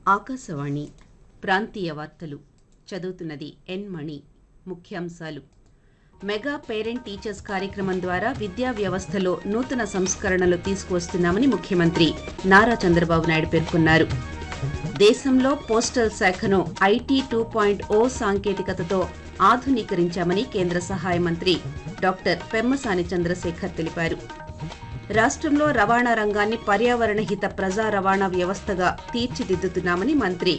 ఆకాశవాణి ప్రాంతీయ వార్తలు చదువుతున్నది ఎన్ మణి ముఖ్యాంశాలు మెగా పేరెంట్ టీచర్స్ కార్యక్రమం ద్వారా విద్యా వ్యవస్థలో నూతన సంస్కరణలు తీసుకువస్తున్నామని ముఖ్యమంత్రి నారా చంద్రబాబు నాయుడు పేర్కొన్నారు దేశంలో పోస్టల్ శాఖను ఐటీ టూ పాయింట్ ఓ సాంకేతికతతో ఆధునీకరించామని కేంద్ర సహాయ మంత్రి డాక్టర్ పెమ్మసాని చంద్రశేఖర్ తెలిపారు రాష్ట్రంలో రవాణా రంగాన్ని పర్యావరణ హిత ప్రజా రవాణా వ్యవస్థగా తీర్చిదిద్దుతున్నామని మంత్రి